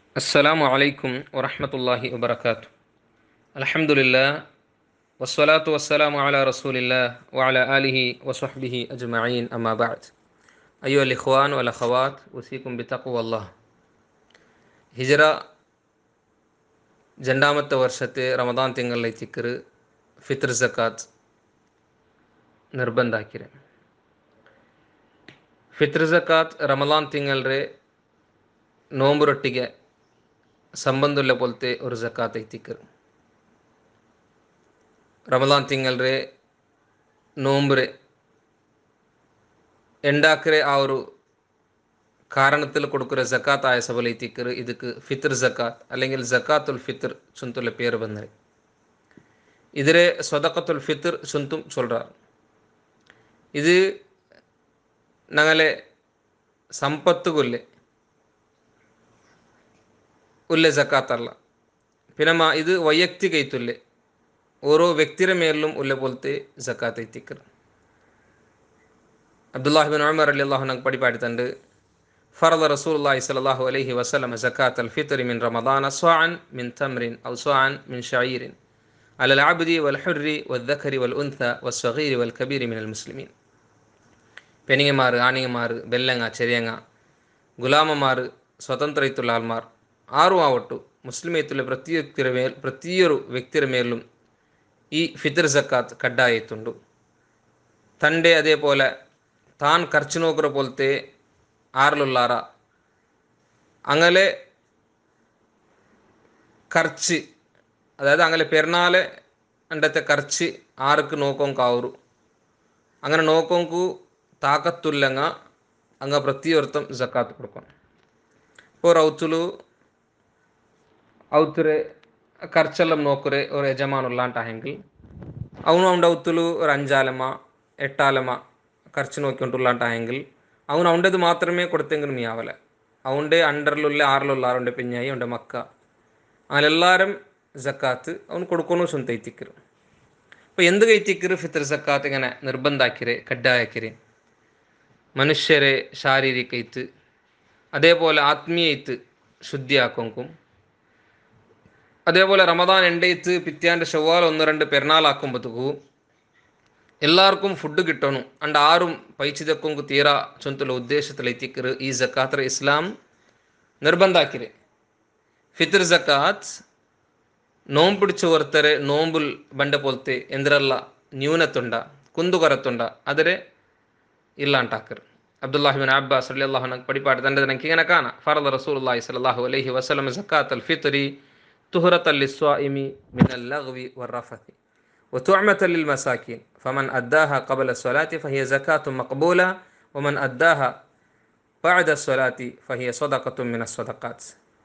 السلام عليكم ورحمة الله وبركاته الحمد لله والصلاة والسلام على رسول الله وعلى آله وصحبه أجمعين أما بعد أيها الإخوان والأخوات أوصيكم بتقوى الله ഹിജറ രണ്ടാമത്തെ വർഷത്തെ റമദാൻ തിങ്കളിലെത്തിക്കറ് ഫിത്ർ സക്കാത്ത് ನಿರ್ಬಂಧಾಕಿರೆ ಫಿತ್ರ್ ಜಕಾತ್ ರಮಲಾನ್ ತಿಂಗಳರೆ ನೋಂಬರೊಟ್ಟಿಗೆ ಸಂಬಂಧುಲ್ಲ ಪೊಲ್ತೆ ஒரு ಜಕಾತ್ ಐತಿಕ್ಕರು ರಮಲಾನ್ ತಿಂಗಳರೆ നോമ്പുരെ ഉണ്ടാക്കരെ ആ ഒരു കാരണത്തിൽ കൊടുക്കുന്ന ജക്കാത്ത് ആയ സബലൈത്തിക്കറ് ഇതുക്ക് ഫിത്ർ ജക്കാത്ത് അല്ലെങ്കിൽ ജക്കാത്തുൽ ഫിത്ർ ചുന്തുള്ള പേര് വന്നത് ഇതിരെ സ്വതക്കത്തുൽ ഫിത്ർ ചുന്തും ചൊല്றார் ഇത് ഞങ്ങളെ സമ്പത്തുകൊല്ലെ ഉല്ലെ ജക്കാത്തല്ല പിന്നെ മಾ ഇത് ವೈಯಕ್ತಿಕ ಐತುಲ್ಲೆ ಓರೋ ವ್ಯಕ್ತಿರ ಮೇಲೂ ಉಲ್ಲೆ ಬೋಲ್ತೆ ಜಕಾತ್ ಐತಿಕ್ಕರ್ ಅಬ್ದುಲ್ಲಾಹಿಬಿನ್ ಉಮರ್ ಅಲಿ ಅಲ್ಲಾಹು ನಂಗೆ ಪಡಿಪಾಡಿತಂಡು فرض رسول الله صلى الله عليه وسلم زكاة الفطر من رمضان صاعا من تمر أو صاعا من شعير على العبد والحر والذكر والأنثى والصغير والكبير من المسلمين പെനിങ്ങമാർ ആണിങ്ങമാർ ബെല്ലങ്ങ ചെറിയങ്ങ ഗുലാമമാർ ಸ್ವತಂತ್ರ ಇತ್ತುള്ള ಆಲ್ಮಾರ್ ಆರು ಆವಟ್ಟು ಮುಸ್ಲಿಂ ಇತ್ತುള്ള ಪ್ರತಿ ವ್ಯಕ್ತಿರ ಮೇಲ್ ಪ್ರತಿಯೊರು ವ್ಯಕ್ತಿರ ಮೇಲೂ ഈ ഫിത്തർ സക്കാത്ത് കഡ്ഡായത്തുണ്ട് തൻ്റെ അതേപോലെ താൻ ಖರ್ಚು നോക്കുന്ന പോലത്തെ ആറിലുള്ളാറ അങ്ങനെ ಖರ್ಚು അതായത് അങ്ങനെ പെരുന്നാളെ അണ്ടത്തെ ಖರ್ಚು ആർക്ക് നോക്കോം കാവു അങ്ങനെ നോക്കോങ്കു ತಾಕತ್ತುಲ್ಲಂಗ ಹಂಗ ಪ್ರತಿಯೊರ್ತಂ ಜಕಾತ್ ಕೊಡ್ಕೊಂಡು ಓರ್ ಅವತುಲು ಅವತುರೆ ಖರ್ಚೆಲ್ಲಂ ನೋಕುರೆ ഒരു യജമാനുള്ള ಹೆಂಗಿಲ್ ಅವನು ಅವನ ಅವತುಲು ഒരു അഞ്ചാലമ എട്ടാലമ ಖರ್ಚು നോക്കിക്കൊണ്ടുള്ളാട്ടായെങ്കിൽ അവൻ അവൻ്റെത് മാത്രമേ കൊടുത്തെങ്കിലും നീ ആവല അവൻ്റെ അണ്ടറിലുള്ള ആറിലുള്ള ആറുണ്ട് പിഞ്ഞായി അവൻ്റെ മക്ക അങ്ങനെ എല്ലാവരും ജക്കാത്ത് അവൻ കൊടുക്കണു സ്വന്തം എത്തിക്കರು അപ്പോൾ എന്ത് കൈത്തിക്കರು ഫിത്തർ ജക്കാത്ത് ഇങ്ങനെ നിർബന്ധാക്കിരെ കഡ്ഡായക്കിരെ മനുഷ്യരെ ശാരീരിക ഇത്ത് അതേപോലെ ആത്മീയ ഇത്ത് ശുദ്ധിയാക്കും അതേപോലെ റമദാൻ എണ്ടയിത്ത് പിത്യാൻ്റെ ഷവ്വാൽ ഒന്ന് രണ്ട് പെരുന്നാളാക്കുമ്പോഴത്തേക്കും എല്ലാവർക്കും ഫുഡ് കിട്ടണം അണ്ട് ആരും പൈച്ചിതക്കും തീര ചൊന്തുള്ള ഉദ്ദേശത്തിലെത്തിക്കറ് ഈ ജക്കാത്ര ഇസ്ലാം നിർബന്ധാക്കിരെ ഫിത്തർ ജക്കാത്ത് നോമ്പ് പിടിച്ചു ಹೊರ್ತರೆ ನೋಂಬುಲ್ ಬಂಡೆ ಪೋಲ್ತೆ ಎಂದ್ರಲ್ಲ ನ್ಯೂನತುಂಡ ಕುಂದುಕೊರತುಂಡ ಆದರೆ ಇಲ್ಲ ಅಂಟಾಕರ್ ಅಬ್ದುಲ್ಲಾಹಿಬಿನ್ ಅಬ್ಬಾಸ್ ಅಲ್ಲಾಹು ನಂಗೆ ಪಡಿಪಾಡು ದಂಡದ ನಂಗೆ ಹಿಂಗನ ಕಾಣ ಫರದ ರಸೂಲುಲ್ಲಾಹಿ ಸಲಲ್ಲಾಹು ಅಲೈಹಿ ವಸಲಂ ಜಕಾತ್ ಅಲ್ ಫಿತ್ರಿ ತುಹರತ ಲಿಸ್ವಾಯಿಮಿ ಮಿನ್ اللغwi والرفث وتعمة للمساكين فمن أداها قبل الصلاة فهي زكاة مقبولة ومن أداها بعد الصلاة فهي صدقة من الصدقات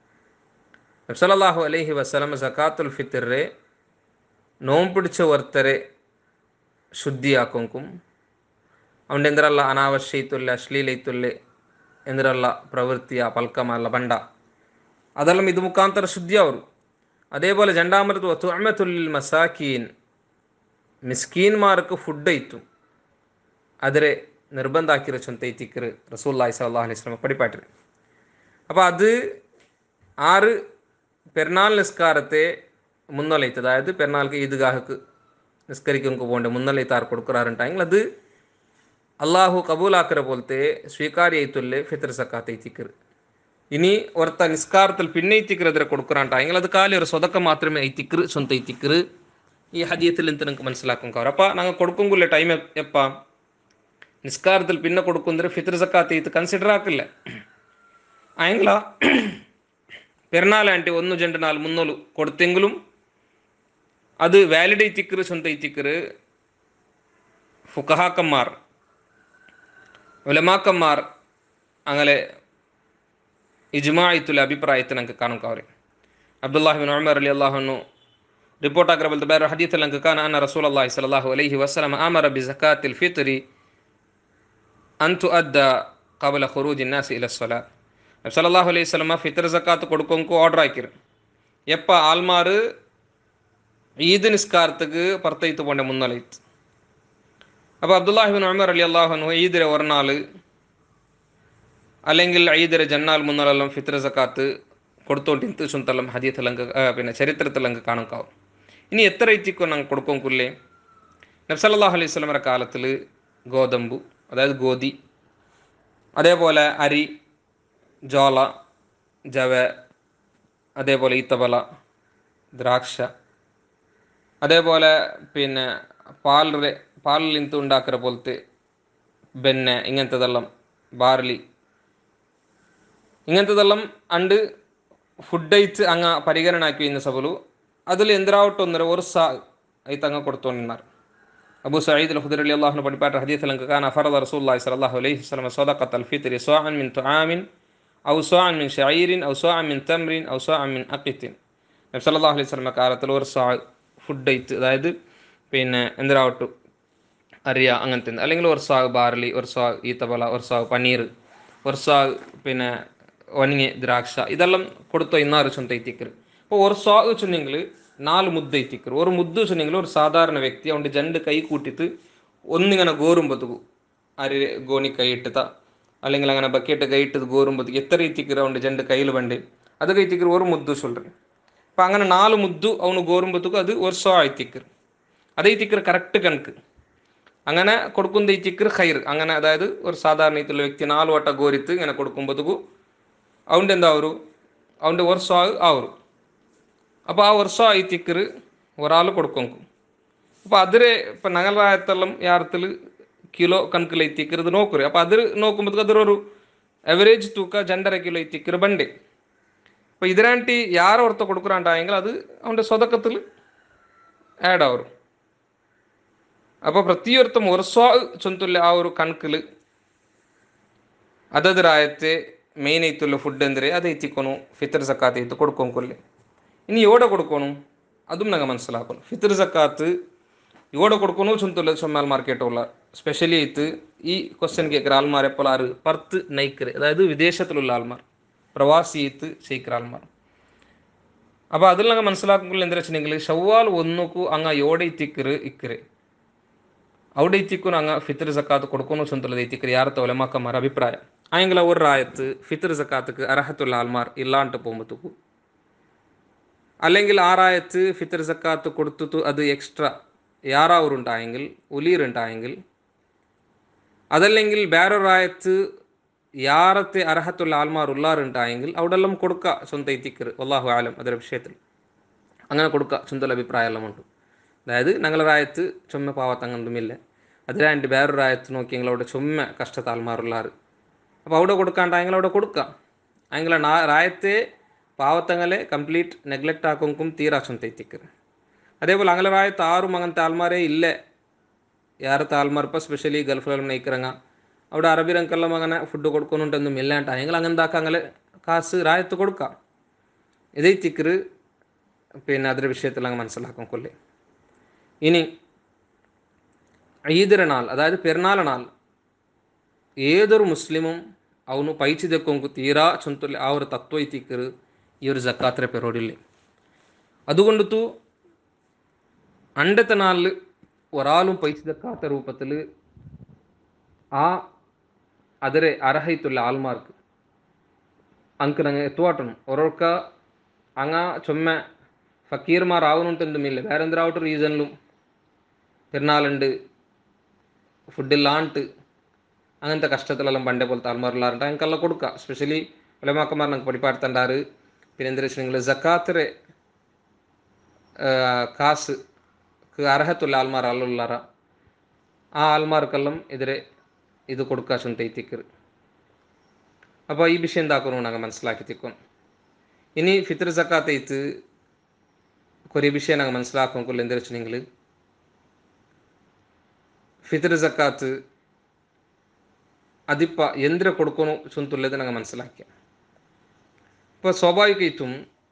നബ്സലാഹു അലൈഹി വസ്ലം സക്കാത്തുൽ ഫിത്തറെ നോമ്പ് പിടിച്ച വർത്തരെ ಶುದ್ಧಿಯಾಕೊಂಕು ಅವನ ಎಂದ್ರಲ್ಲ ಅನಾವಶ್ಯ ಇತ್ತುಲ್ಲೆ ಅಶ್ಲೀಲ ಇತ್ತುಲ್ಲೆ ಎಂದ್ರಲ್ಲ ಪ್ರವೃತ್ತಿಯ ಪಲ್ಕಮಲ್ಲ ಬಂಡ ಅದೆಲ್ಲ ಇದು ಮುಖಾಂತರ ಶುದ್ಧಿ ಅವರು അതേപോലെ രണ്ടാമത് തുഅമത്തുല്ലിൽ മസാക്കീൻ മിസ്കീൻമാർക്ക് ഫുഡ് ഇത്തു അതിരെ നിർബന്ധാക്കിയ ചൊന്തൈത്തിക്കറ് റസൂല്ലായി സല്ലാഹു അലൈഹി സ്വലം പടിപ്പാട്ടിൽ അപ്പോൾ അത് ആറ് പെരുന്നാൾ നിസ്കാരത്തെ മുന്നൊലയത്ത് അതായത് പെരുന്നാൾക്ക് ഈദ്ഗാഹക്ക് നിസ്കരിക്കും പോകേണ്ട മുന്നൊലയത്ത് ആർ കൊടുക്കാറുണ്ടെങ്കിൽ അത് അള്ളാഹു കബൂലാക്കര പോലത്തെ സ്വീകാര്യ ഫിത്തർ സക്കാത്ത് ಐತಿಕ್ಕರು ഇനി ഒരുത്ത നിസ്കാരത്തിൽ പിന്നെ ಐತಿಕ್ಕರು അതിരെ കൊടുക്കാറുണ്ടെങ്കിൽ അത് കാലി ഒരു സ്വതക്കം മാത്രമേ ಐತಿಕ್ಕರು സ്വന്തം ಐತಿಕ್ಕರು ഈ ഹദിയത്തിൽ നിന്ന് നിങ്ങൾക്ക് മനസ്സിലാക്കും കവർ അപ്പം ഞങ്ങൾ കൊടുക്കുമ്പോൾ ടൈം എപ്പാ നിസ്കാരത്തിൽ പിന്നെ കൊടുക്കുന്നതിന് ഫിത്തർ സക്കാത്ത് ഇത് കൺസിഡർ ആക്കില്ല അയങ്ങള പെരുന്നാളാಂಟಿ ಒಂದು ಜಂಡು ನಾಲ್ ಮುನ್ನೋಲು ಕೊಡ್ತೆಂಗಲೂ ಅದು ವ್ಯಾಲಿಡೇಟ್ ಇಕ್ಕರು ಸ್ವಂತ ಇತ್ತಿಕ್ಕರು ഫുഖഹാക്കന്മാർ ഉലമാക്കന്മാർ അങ്ങനെ ഇജ്മായിത്തുള്ള അഭിപ്രായത്തിൽ നമുക്ക് കാണും കവരെ അബ്ദുല്ലാഹിബിൻ ഉമർ അലി അള്ളാഹുനു റിപ്പോർട്ട് ആഗ്രബൽ വേറെ ഹദീത്തിൽ നമുക്ക് കാണാൻ അന്ന റസൂൽ അള്ളാഹി സലാഹു അലൈഹി വസ്ലം ആമർ ബി സക്കാത്തിൽ ഫിത്രി അൻതു അദ്ദ കബല ഖുറൂജ് നാസ് ഇല സ്വലാത്ത് നബ്സല്ലാഹു അലൈഹി സ്വലമ ഫിത്തർ സക്കാത്ത് കൊടുക്കൊങ്കു ഓർഡർ ആക്കിரு എപ്പ ആൽമാർ ഈദ് നിസ്കാരத்துக்கு പർത്തയിത്ത് പോണ്ട മുന്നലയിത്ത് അപ്പോൾ അബ്ദുല്ലാഹിബിൻ ഉമർ അലി അള്ളാഹുനു ഈദിരെ ഒരു അല്ലെങ്കിൽ ಐದರ ಜನ್ನಾಲ್ ಮುನ್ನಲೆಲ್ಲ ಫಿತ್ರ ಜಕಾತ್ കൊടുത്തോണ്ടിಂತು ചുന്തല്ലം ഹദീത്തലങ്ക് പിന്നെ ചരിത്രത്തിലങ്ക് കാണുക്കാവും ഇനി എത്ര ഇറ്റിക്കും ഞങ്ങൾ കൊടുക്കും കുല്ലേ നബ്സല്ലാഹു അലൈഹി സ്വലമയുടെ കാലത്തിൽ ഗോതമ്പു അതായത് ഗോതി അതേപോലെ അരി ജോള ജവ അതേപോലെ ഈത്തബല ദ്രാക്ഷ അതേപോലെ പിന്നെ പാലിൽ പാലിൽ നിന്ന് ഉണ്ടാക്കുന്ന പോലത്തെ ബെന്നെ ഇങ്ങനത്തതെല്ലാം ബാർലി ഇങ്ങനത്തതെല്ലാം അണ്ട് ഫുഡ് ಐತ್ ಅಂಗ ಪರಿಗಣನ ಹಾಕಿ ಇನ್ನು ಸಬಲು ಅದಲ್ಲಿ ಎಂದ್ರಾವಟ್ಟು ಅಂದರೆ ವರ್ಷ ಐತ್ ಅಂಗ ಕೊಡ್ತೋನಿన్నారు ಅಬು ಸঈದ್ ಅಲ್ ಖುದರಿ ಅಲ್ಲಾಹ್ನ ಪಡಿಪಾಟ ಹದೀತ್ ಲಂಕ ಕಾನ ಫರದ ರಸೂಲುಲ್ಲಾಹಿ ಸಲ್ಲಲ್ಲಾಹು ಅಲೈಹಿ ವಸಲ್ಲಂ ಸದಕತ್ ಅಲ್ ಫಿತ್ರಿ ಸಾಅನ್ ಮಿನ್ ತುಆಮಿನ್ ഔ സാഅൻ മിൻ ഷഈരിൻ ഔ സാഅൻ മിൻ തംറിൻ ഔ സാഅൻ മിൻ അഖിത്തിൻ നബി സല്ലല്ലാഹു അലൈഹി വസല്ലം കാലത്തിൽ ഒരു സാ ഫുഡ് ഐറ്റ് അതായത് പിന്നെ എന്തിനാവട്ടു അറിയ അങ്ങനത്തെ അല്ലെങ്കിൽ ഒരു സാഗ് ബാർലി ഒരു സാഗ് ഈത്തബല ഒരു സാഗ് പനീർ ഒരു സാഗ് പിന്നെ ಒಣಗಿ ದ್ರಾಕ್ಷ ಇದೆಲ್ಲ ಕೊಡ್ತೋ ಇನ್ನಾರು ಚೊಂತ ಐತಿಕ್ರು അപ്പോൾ ഒരു സ്വാഗ് ചൊന്നെങ്കിൽ നാല് മുദ്ദ ಐತಿಕ್ರು ഒരു മുദ്ദ ചൊന്നെങ്കിൽ ഒരു സാധാരണ വ്യക്തി അവൻ്റെ ജണ്ട് കൈ കൂട്ടിട്ട് ഒന്നിങ്ങനെ ഗോറുമ്പത്തുകു അരി ഗോണി കൈ ഇട്ടത അല്ലെങ്കിൽ അങ്ങനെ ബക്കറ്റ് കൈ ഇട്ടത് ഗോറുമ്പത്തുക്ക് എത്ര ಐತಿಕ್ರು അവൻ്റെ ജണ്ട് കയ്യിൽ ಬಂಡೆ ಅದಕ್ಕೆ ಐತಿಕ್ರು ഒരു ಮುದ್ದು சொல்கிறேன் അപ്പം അങ്ങനെ നാല് മുദ്ദു അവന് ഗോറുമ്പത്തുക്കും അത് ഒരു സ്വാ ಐತಿಕ್ರು അത് ಐತಿಕ್ರು കറക്റ്റ് കണക്ക് അങ്ങനെ കൊടുക്കുന്ന ಐತಿಕ್ರು ഖൈർ അങ്ങനെ അതായത് ഒരു സാധാരണ രീതിയിലുള്ള വ്യക്തി നാല് വട്ട ഗോരിത്ത് ഇങ്ങനെ കൊടുക്കുമ്പോഴത്തേക്കും അവൻ്റെ എന്താവരു അവൻ്റെ ವರ್ಷ ആവರು അപ്പോൾ ആ ವರ್ಷ ಐತಿಕ್ಕರು ഒരാൾ കൊടുക്കും അപ്പോൾ അതിരെ ഇപ്പം നഗരായത്തെല്ലാം യാറത്തിൽ കിലോ കണക്കിൽ ಐತಿಕ್ಕರು നോക്കുറി അപ്പോൾ അതിൽ നോക്കുമ്പോൾ അതിരൊരു എവറേജ് തൂക്ക രണ്ടര കിലോ ಐತಿಕ್ಕರು ಬಂಡೆ അപ്പോൾ ഇതിനായിട്ട് ಯಾರು ಹೊರತ കൊടുക്കുറാണ്ടായെങ്കിൽ അത് അവൻ്റെ സ്വതക്കത്തിൽ ആഡ് ആവരും അപ്പോൾ ಪ್ರತಿಯೊರ್ತം ವರ್ಷ ಚೊಂತುಲ್ಲ ಆ ഒരു ಕಣಕಿൽ ಅದದ ರಾಯತ್ತೆ ಮೇನ್ ಐತುಲ್ಲ ಫುಡ್ ಅಂದರೆ ಅದು ಐತಿಕೊನು ಫಿತರ್ ಜಕಾತ್ ಐತು ಕೊಡ್ಕೊಂಕೊಲ್ಲಿ ಇನ್ನು ಯೋಡ ಕೊಡ್ಕೊನು ಅದು ನಂಗೆ ಮನಸ್ಸಲಾಕೋನು ಫಿತರ್ ಜಕಾತ್ ಯೋಡ ಕೊಡ್ಕೊನು ಚುಂತುಲ್ಲ ചൊമ്മാൽ മാർക്കറ്റുള്ള സ്പെഷ്യലി ഇത് ഈ ക്വസ്റ്റ്യൻ കേൾക്കുന്ന ആൾമാർ എപ്പോൾ ആറ് പർത്ത് നയിക്കറ് അതായത് വിദേശത്തിലുള്ള ആൾമാർ പ്രവാസി ഇത്ത് ചെയ്ക്കുന്ന ആൾമാർ അപ്പോൾ അതിൽ ഞങ്ങൾ മനസ്സിലാക്കുമ്പോൾ എന്താ വെച്ചിട്ടുണ്ടെങ്കിൽ ഷവ്വാൽ ഒന്നുക്കു അങ്ങ ಯೋಡೆ ಇತ್ತಿಕ್ಕರು ಇಕ್ಕರೆ അവിടെ ഇത്തിക്കും അങ്ങ് ഫിത്തർ സക്കാത്ത് കൊടുക്കുന്നു ചൊന്തുള്ളത് ഇത്തിക്കർ യാറത്തെ ഒലമാക്കന്മാർ അഭിപ്രായം ആയെങ്കിൽ ഒരു റായത്ത് ഫിത്തർ സക്കാത്തുക്ക് അർഹത്തുള്ള ആൾമാർ ഇല്ലാണ്ട് പോകുമ്പോഴത്തേക്കും അല്ലെങ്കിൽ ആ റായത്ത് ഫിത്തർ സക്കാത്ത് കൊടുത്തിട്ട് അത് എക്സ്ട്രാ യാറാവറുണ്ടായെങ്കിൽ ഉലീറുണ്ടായെങ്കിൽ അതല്ലെങ്കിൽ വേറൊരു റായത്ത് യാറത്തെ അർഹത്തുള്ള ആൾമാർ ഉള്ളാറുണ്ടായെങ്കിൽ അവിടെല്ലാം കൊടുക്കുക സ്വന്തം ഇത്തിക്കർ അള്ളാഹു ആലം അതിൻ്റെ വിഷയത്തിൽ അങ്ങനെ കൊടുക്കുക സ്വന്തം അഭിപ്രായമെല്ലാം ഉണ്ട് അതായത് ഞങ്ങളെ റായത്ത് ചുമ്മ പാവത്തങ്ങൊന്നുമില്ല അതിലായിട്ട് വേറൊരു റായത്ത് നോക്കിയെങ്കിൽ അവിടെ ചുമ്മ കഷ്ടത്തെ ആൾമാറുള്ളാറ് അപ്പോൾ അവിടെ കൊടുക്കാണ്ടായെങ്കിൽ അവിടെ കൊടുക്കാം എങ്കിൽ ആ റായത്തെ പാവത്തങ്ങളെ ಕಂಪ್ಲೀಟ್ ನೆಗ್ಲೆಕ್ಟ್ ಹಾಕೊಂಕುಂ ತೀರಾ ಚೊಂತ ಐತಿಕ್ಕರು അതേപോലെ അങ്ങനെ റായത്ത് ആറും അങ്ങനത്തെ ആൾമാരേ ഇല്ല ಯಾರത്തെ ആൾമാർ ഇപ്പോൾ സ്പെഷ്യലി ഗൾഫിലെല്ലാം നയിക്കിറങ്ങ അവിടെ അറബിരങ്കെല്ലാം അങ്ങനെ ഫുഡ് കൊടുക്കുന്നുണ്ടെന്നും ഇല്ലാണ്ട് എങ്കിൽ അങ്ങനെ എന്താക്കാം അങ്ങനെ കാശ് റായത്ത് കൊടുക്കാം ഇതേ തിക്കറ് പിന്നെ അതിൻ്റെ വിഷയത്തിൽ അങ്ങ് മനസ്സിലാക്കും കൊല്ലേ ഇനി ഈദിര നാൾ അതായത് പെരുന്നാൾ നാൾ ഏതൊരു മുസ്ലിമും ಅವನು ಪೈಚಿದಕ್ಕೊಂಗು ತೀರಾ ಚೊಂತಲ್ಲಿ ಆ ഒരു തത്വ എത്തിക്കറ് ഈ ഒരു ജക്കാത്തിലെ പെരോഡില്ലേ അതുകൊണ്ടു അണ്ടത്തെ നാളിൽ ഒരാളും പൈച്ചിതക്കാത്ത രൂപത്തിൽ ആ അതിരെ അർഹത്തുള്ള ആൾമാർക്ക് ಅಂಕ ನಂಗೆ ಎತ್ತುವಾಟನು ಒರೊಕ್ಕ ಅಂಗ ಚೊಮ್ಮೆ ഫക്കീർമാർ ആവുന്നുണ്ടെന്നുമില്ല വേറെ എന്തൊരാവട്ടെ റീസണിലും പെരുന്നാളുണ്ട് ഫുഡില്ലാണ്ട് അങ്ങനത്തെ കഷ്ടത്തിലെല്ലാം പണ്ടേ പോലത്തെ ആൾമാരുള്ളാറുണ്ട് ഞങ്ങൾക്കെല്ലാം കൊടുക്കുക സ്പെഷ്യലി ഒലമാക്കന്മാർ ഞങ്ങൾക്ക് പഠിപ്പാടുത്തണ്ടാറ് പിന്നെ എന്താ വെച്ചാൽ നിങ്ങൾ ജക്കാത്തിരെ കാസ് അർഹത്തുള്ള ആൾമാർ അല്ലുള്ളാറ ആ ആൾമാർക്കെല്ലാം എതിരെ ഇത് കൊടുക്കുക ചുന്തൈത്തിക്കറ് അപ്പോൾ ഈ വിഷയം എന്താക്കുന്നു ഞങ്ങൾ മനസ്സിലാക്കി തിക്കും ഇനി ഫിത്ർ ജക്കാത്ത് ಐತು ಕೊರಿ ವಿಷಯ ನಂಗೆ ಮನಸ್ಸಿಲಾಕೊಂಕೊಲ್ಲ ಎಂದ್ರೆ വെച്ചിട്ടുണ്ടെങ്കിൽ ಫಿತ್ರ್ ಜಕಾತ್ അതിപ്പ എന്തിനെ കൊടുക്കണു ചുന്തുള്ളത് ഞങ്ങൾ മനസ്സിലാക്കിയ ഇപ്പോൾ സ്വാഭാവികമായിട്ടും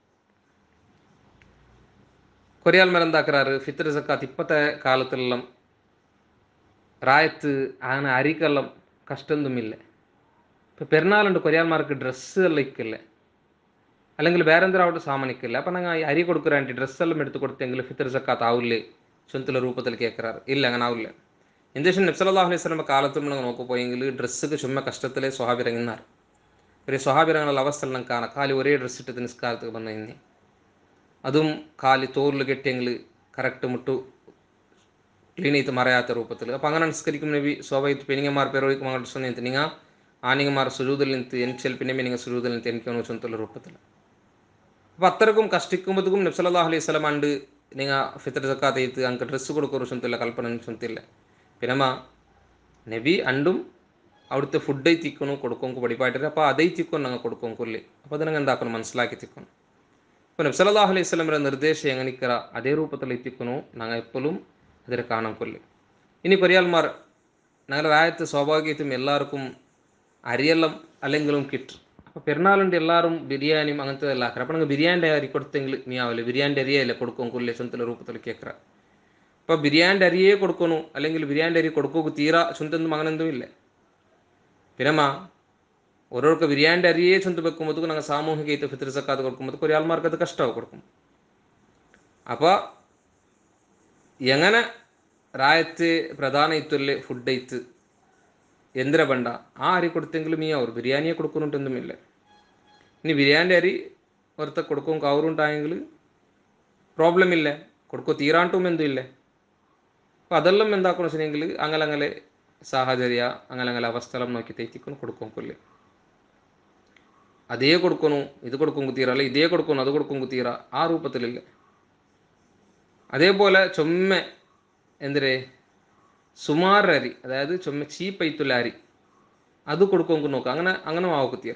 കൊറിയാൽ മേലെ എന്താക്കാറ് ഫിത്ർ ജക്കാത്ത് ഇപ്പോഴത്തെ കാലത്തെല്ലാം റായത്ത് അങ്ങനെ അരിക്കെല്ലാം കഷ്ടമൊന്നുമില്ല ഇപ്പോൾ പെരുന്നാളുണ്ട് കൊറിയാൽമാർക്ക് ഡ്രസ്സ് എല്ലാം ഇക്കില്ലേ അല്ലെങ്കിൽ വേറെ എന്തെങ്കിലും സാമാനിക്കില്ല അപ്പം ഞങ്ങൾ അരി കൊടുക്കുറാണ്ടി ഡ്രസ്സെല്ലാം എടുത്ത് കൊടുത്തെങ്കിൽ ഫിത്തർ സക്കാത്ത് ആവില്ലേ ചൊന്തുള്ള രൂപത്തിൽ കേൾക്കാറ് ഇല്ല അങ്ങനെ ആവില്ല എന്താ വെച്ചാൽ നബ്സല്ലാഹു അലൈഹി സ്വലമ കാലത്തും നിങ്ങൾ നോക്കി പോയെങ്കിൽ ഡ്രസ്സൊക്കെ ചുമ്മാ കഷ്ടത്തിലെ സ്വഹാബി ഇറങ്ങുന്നാർ ഒരു സ്വഹാബിരങ്ങളുടെ അവസ്ഥ നമുക്ക് കാണാം കാല് ഒരേ ഡ്രസ്സ് ഇട്ടിട്ട് നിസ്കാരത്തേക്ക് വന്നു കഴിഞ്ഞ് അതും കാല് തോറിൽ കെട്ടിയെങ്കിൽ കറക്റ്റ് മുട്ടു ക്ലീൻ ചെയ്ത് മറയാത്ത രൂപത്തിൽ അപ്പം അങ്ങനെ നിസ്കരിക്കും നബി സ്വാഭാവിക പെനിങ്ങന്മാർ പേരോയ്ക്ക് മകളുടെ സ്വന്തം നിങ്ങൾ ആനിങ്ങന്മാർ സുരൂതിൽ നിന്ന് എനിച്ചൽ പിന്നെ നിങ്ങൾ സുരൂതിൽ നിന്ന് എനിക്കാണ് ചൊന്തുള്ള രൂപത്തിൽ അപ്പം അത്രക്കും കഷ്ടിക്കുമ്പോഴത്തേക്കും നബ്സല്ലാ അലൈഹി സ്വലം അണ്ട് നിങ്ങൾ ഫിത്തർ സക്കാത്ത് ചെയ്ത് അങ്ങ് ഡ്രസ്സ് കൊടുക്കൊരു ചൊന്തില്ല കൽപ്പന ചൊന്തില്ല പിന്നമ്മ നബി അണ്ടും അവിടുത്തെ ഫുഡ് തിക്കണം കൊടുക്കും പടിപ്പായിട്ട് അപ്പോൾ അതേ തിക്കണം ഞങ്ങൾ കൊടുക്കും കൊല്ലി അപ്പോൾ അത് ഞങ്ങൾ എന്താക്കണം മനസ്സിലാക്കി തിക്കണം ഇപ്പോൾ നബ്സല്ലാഹു അലൈഹി സ്വലമിൻ്റെ നിർദ്ദേശം എങ്ങനെക്കറ അതേ രൂപത്തിൽ എത്തിക്കണു ഞങ്ങൾ എപ്പോഴും അതിൽ കാണാൻ കൊല്ലി ഇനി കൊറിയാൽമാർ ഞങ്ങളുടെ രാജ്യത്ത് സ്വാഭാവികത്തും എല്ലാവർക്കും അരിയെല്ലാം അല്ലെങ്കിലും കിട്ടും അപ്പോൾ പെരുന്നാളുണ്ട് എല്ലാവരും ബിരിയാണിയും അങ്ങനത്തെ എല്ലാം ആക്കറ അപ്പോൾ നിങ്ങൾ ബിരിയാണിൻ്റെ അരി കൊടുത്തെങ്കിൽ നീ ആവില്ല ബിരിയാണിൻ്റെ അരിയല്ലേ കൊടുക്കും കൊല്ലേ ചുന്തല രൂപത്തിൽ കേൾക്കറ അപ്പോൾ ബിരിയാണിൻ്റെ അരിയേ കൊടുക്കണു അല്ലെങ്കിൽ ബിരിയാണിൻ്റെ അരി കൊടുക്കൂ തീര ചുന്തൊന്നും അങ്ങനെന്തും ഇല്ല പിന്നമ്മ ഓരോർക്ക് ബിരിയാണിൻ്റെ അരിയേ ചുന്ത് വെക്കുമ്പോഴത്തേക്കും ഞങ്ങൾ സാമൂഹിക ഫിത്ര സക്കാത്ത് കൊടുക്കുമ്പോൾ ഒരാൾമാർക്ക് അത് കഷ്ടമാവും കൊടുക്കും അപ്പോൾ എങ്ങനെ ರಾಯತ್ ಪ್ರಧಾನ ಇತ್ತಲ್ಲಿ ಫುಡ್ ಐತು ಎಂದ್ರ ಬಂಡ ಆ ಅರಿ ಕೊಡ್ತೆಂಗ್ಲು ಮೀ ಅವ್ರು ಬಿರಿಯಾನಿಯೇ കൊടുക്കുന്നുണ്ടൊന്നുമില്ല ഇനി ബിരിയാണിൻ്റെ അരി ഒരുത്ത കൊടുക്കും കവറുണ്ടായെങ്കിൽ പ്രോബ്ലം ഇല്ല കൊടുക്കോ തീരാണ്ടും എന്തും ഇല്ല അപ്പോൾ അതെല്ലാം എന്താക്കണം വെച്ചിട്ടുണ്ടെങ്കിൽ അങ്ങലങ്ങനെ സാഹചര്യ അങ്ങലങ്ങനെ അവസ്ഥലം നോക്കി തെറ്റിക്കണം കൊടുക്കും കൊല്ല് അതേ കൊടുക്കണു ഇത് കൊടുക്കും തീര അല്ല ഇതേ കൊടുക്കണം അത് കൊടുക്കും തീര ആ രൂപത്തിലില്ല അതേപോലെ ചൊമ്മ എന്തിരേ സുമാർ അരി അതായത് ചൊമ്മ ചീപ്പൈത്തുള്ള അരി അത് കൊടുക്കും നോക്കുക അങ്ങനെ അങ്ങനെ മാവക്ക് തീര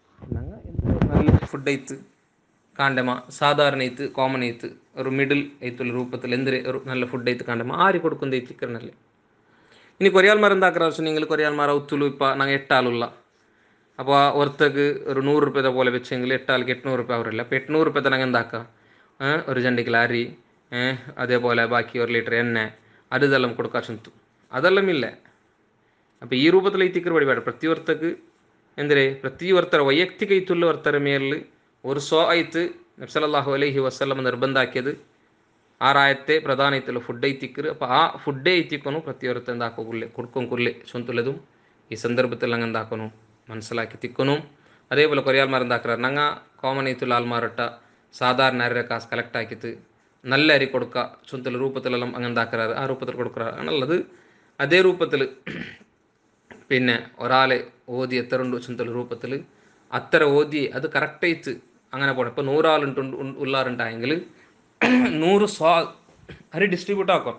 നല്ല ഫുഡ് ಐತು ಕಾಂಡೆಮ ಸಾಧಾರಣ ಐತು ಕಾಮನ್ ಐತು ഒരു മിഡിൽ ಐತುള്ള രൂപത്തിൽ എന്തൊരു ഒരു നല്ല ഫുഡ് ಐತು ಕಾಂಡೆಮ ആര് കൊടുക്കുന്ന ಐತಿക്കറിനല്ലേ ഇനി കൊറിയാൽമാർ എന്താക്കാറ് വെച്ചിട്ടുണ്ടെങ്കിൽ കൊറിയാൽമാർ ഒത്തുലു ഇപ്പം ഞങ്ങൾ എട്ടാളുള്ള അപ്പോൾ ഒരുത്തക്ക് ഒരു നൂറ് റുപ്യത്തെ പോലെ വെച്ചെങ്കിൽ എട്ടാൾക്ക് എട്ടുനൂറ് റുപ്യ അവരില്ല അപ്പോൾ എട്ടുനൂറ് റുപ്യത്തെ ഞങ്ങൾ എന്താക്കാം ഒരു ജണ്ടിക്കിൽ അരി അതേപോലെ ബാക്കി ഒരു ലിറ്റർ എണ്ണ അത് ഇതെല്ലാം കൊടുക്കാൻ ചെന്തു അതെല്ലാം ഇല്ല അപ്പോൾ ಈ ರೂಪದಲ್ಲಿ ಐತಿಕರು ಬಡಿಬೇಡ ಪ್ರತಿಯೊರ್ತಕ್ಕೆ ಎಂದರೆ ಪ್ರತಿಯೊರ್ತರ ವೈಯಕ್ತಿಕ ಐತುಳ್ಳವರ್ತರ ಮೇಲ್ ഒരു സോ ആയിട്ട് നബ്സലല്ലാഹു അലൈഹി വസ്ലം നിർബന്ധ ആക്കിയത് ആറായത്തെ പ്രധാന ಐತಲ್ಲ ಫುಡ್ ಐತಿಕ್ಕರು അപ്പോൾ ആ ಫುಡ್ಡೇ ಐತಿಕೊನು ಪ್ರತಿಯೊರ್ತ എന്താക്കുള്ളേ കൊടുക്കും കൊല്ലേ ചൊന്തുള്ളതും ഈ സന്ദർഭത്തിൽ അങ്ങ് എന്താക്കണു മനസ്സിലാക്കി തിക്കണു അതേപോലെ കൊറിയാൽമാർ എന്താക്കാറ് ഞങ്ങ കോമൺ ಐತುള്ള ആൾമാരട്ട സാധാരണ അരിയുടെ കാസ് കളക്ട് ആക്കിയിട്ട് നല്ല അരി കൊടുക്കുക ചുന്തൽ രൂപത്തിലെല്ലാം അങ്ങനെ എന്താക്കാറ് ആ രൂപത്തിൽ കൊടുക്കാറ് അങ്ങനെയുള്ളത് അതേ രൂപത്തിൽ പിന്നെ ഒരാളെ ഓതി എത്ര ഉണ്ട് ചുന്തൽ രൂപത്തിൽ അത്ര ഓതി അത് കറക്റ്റായിട്ട് അങ്ങനെ പോകണം ഇപ്പോൾ നൂറാളുണ്ട് ഉള്ളാറുണ്ടായെങ്കിൽ നൂറ് സ്വാ അരി ഡിസ്ട്രിബ്യൂട്ട് ആക്കും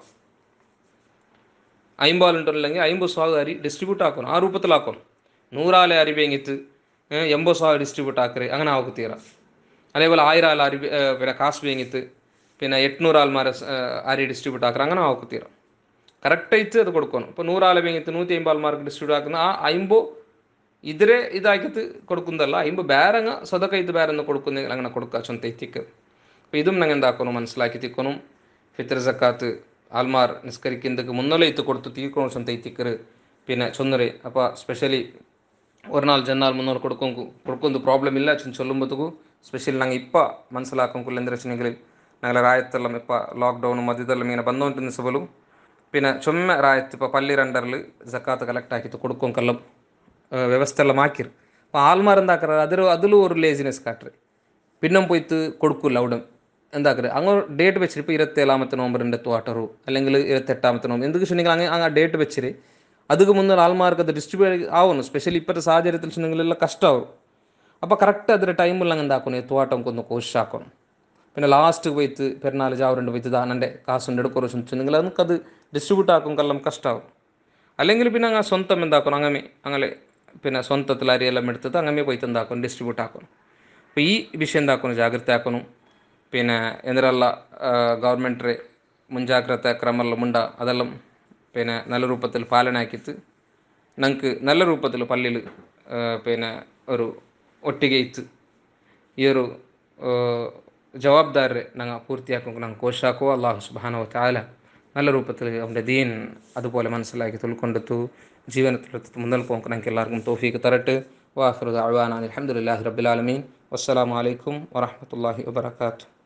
അയിമ്പാലുണ്ടെങ്കിൽ അയിമ്പത് സ്വാഗ് അരി ഡിസ്ട്രിബ്യൂട്ട് ആക്കണം ആ രൂപത്തിലാക്കണം നൂറാലെ അരി വേങ്ങിത്ത് എൺപത് സ്വാഗ് ഡിസ്ട്രിബ്യൂട്ട് ആക്കറ് അങ്ങനെ ആവക്ക് തീര അതേപോലെ ആയിരം ആൾ അരി പിന്നെ കാശ് വേങ്ങിത്ത് പിന്നെ എട്നൂറ് ആൾമാരെ അരി ഡിസ്ട്രിബ്യൂട്ട് ആക്കറ് അങ്ങനെ ആവക്ക് തീര കറക്റ്റായിട്ട് അത് കൊടുക്കണം ഇപ്പോൾ നൂറാളെ വേങ്ങിത്ത് നൂറ്റി അമ്പത് ആൾമാർക്ക് ഡിസ്ട്രിബ്യൂട്ട് ആക്കുന്ന ആ അയിമ്പോ ഇതിരെ ഇതാക്കിയിട്ട് കൊടുക്കുന്നതല്ല അയിമ്പ് ಬೇರಂಗ സ്വതക്കೈത്ത് ಬೇರೆന്ന് കൊടുക്കുന്ന അങ്ങനെ കൊടുക്കുക ചൊന്ത എത്തിക്ക് അപ്പോൾ ഇതും ഞങ്ങൾ എന്താക്കണം മനസ്സിലാക്കി തിക്കണം ഫിത്തർ സക്കാത്ത് ആൽമാർ നിസ്കരിക്കുന്നതിക്ക് മുന്നോലയിത്ത് കൊടുത്ത് തീർക്കണം ചൊന്ത എത്തിക്കറ് പിന്നെ ചൊന്നറ് അപ്പോൾ സ്പെഷ്യലി ഒരു നാൾ ജന്നാൽ മുന്നോട്ട് കൊടുക്കും കൊടുക്കുന്ന പ്രോബ്ലം ಇಲ್ಲ ಚೊಂದು ಚೊಲ್ಲುಂಬತ್ತಿಗೂ ಸ್ಪೆಷಲಿ ನಂಗೆ ಇಪ್ಪ ಮನಸ್ಸಲಾಕೊಂಕುಲ್ಲ ಎಂದ್ರೆ ಚಿನ್ನಗಿಲ್ ഞങ്ങളെ രായത്തെല്ലാം ഇപ്പോൾ ലോക്ക്ഡൗണും മധ്യതെല്ലാം ഇങ്ങനെ ಬಂದോണ്ടിരുന്ന സബലും പിന്നെ ചുമ്മ രായത്ത് ഇപ്പോൾ പള്ളി രണ്ടറിൽ ജക്കാത്ത് കളക്ട് ആക്കിയിട്ട് കൊടുക്കും കല്ലം ವ್ಯವಸ್ಥೆ ಎಲ್ಲ ಮಾಕಿರು അപ്പോൾ ആൾമാർ എന്താക്കാറ് അതിൽ അതിലും ഒരു ലേസിനെസ് കാട്ടറ് പിന്നെ പോയിട്ട് കൊടുക്കില്ല അവിടെ എന്താക്കറ് അങ്ങ് ഡേറ്റ് വെച്ചിട്ട് ഇപ്പോൾ ഇരുപത്തേഴാമത്തെ നവംബറിൻ്റെ തോട്ടറു അല്ലെങ്കിൽ ഇരുപത്തെട്ടാമത്തെ നവംബർ എന്തൊക്കെ വെച്ചിട്ടുണ്ടെങ്കിൽ അങ്ങ് അങ്ങ് ഡേറ്റ് വെച്ചിട്ട് அதுக்கு മുന്നേ ആൾമാർക്ക് അത് ഡിസ്ട്രിബ്യൂട്ട് ആവുന്നു സ്പെഷ്യലി ഇപ്പോഴത്തെ സാഹചര്യത്തിൽ വെച്ചിട്ടുണ്ടെങ്കിൽ എല്ലാം കഷ്ടമാവും അപ്പോൾ കറക്റ്റ് അതിൻ്റെ ടൈമിൽ അങ്ങ് എന്താക്കണം എത്തുവാട്ടം കൊന്ന് കോശാക്കണം പിന്നെ ലാസ്റ്റ് പോയിട്ട് പെരുന്നാൾ ജാവറുണ്ട് പോയിട്ട് ദാനൻ്റെ കാസുണ്ട് എടുക്കുറ വെച്ചിട്ടുണ്ടെങ്കിൽ നമുക്കത് ഡിസ്ട്രിബ്യൂട്ട് ആക്കും കല്ലം കഷ്ടമാവും അല്ലെങ്കിൽ പിന്നെ അങ്ങ് സ്വന്തം എന്താക്കണം അങ്ങനെ അങ്ങനെ പിന്നെ സ്വന്തത്തിൽ അരിയെല്ലാം എടുത്തിട്ട് അങ്ങനെ പോയിട്ട് എന്താക്കണം ഡിസ്ട്രിബ്യൂട്ട് ആക്കണം അപ്പോൾ ഈ വിഷയം എന്താക്കണം ಜಾಗೃತಿ ಹಾಕೋನು പിന്നെ എന്തിരല്ല ഗവൺമെൻറ് ಮುಂಜಾಗ್ರತೆ ಕ್ರಮೆಲ್ಲ ಮುಂಡ അതെല്ലാം പിന്നെ നല്ല രൂപത്തിൽ പാലനാക്കിയിട്ട് ഞങ്ങൾക്ക് നല്ല രൂപത്തിൽ പള്ളിയിൽ പിന്നെ ഒരു ഒട്ടിಗೆ ಇತ್ತು ಈ ഒരു ജവാബ്ദാരെ ഞങ്ങൾ പൂർത്തിയാക്കും ഞങ്ങൾ കോശാക്കുവോ അള്ളാഹു സുബാനോ താല നല്ല രൂപത്തിൽ അവൻ്റെ ദീൻ അതുപോലെ മനസ്സിലാക്കി ഉൾക്കൊണ്ടെത്തു ജീവനത്തിലെത്തി മുന്നോട്ട് പോകാൻ ഞങ്ങൾക്ക് എല്ലാവർക്കും തോഫീക്ക് തരട്ട് വാഹൃദ് അഴുവാൻ അലഹമുല്ലാഹി റബ്ബുലാലമീൻ വസ്സലാമലൈക്കും വറഹമത്തല്ലാഹി വാബർക്കാത്തു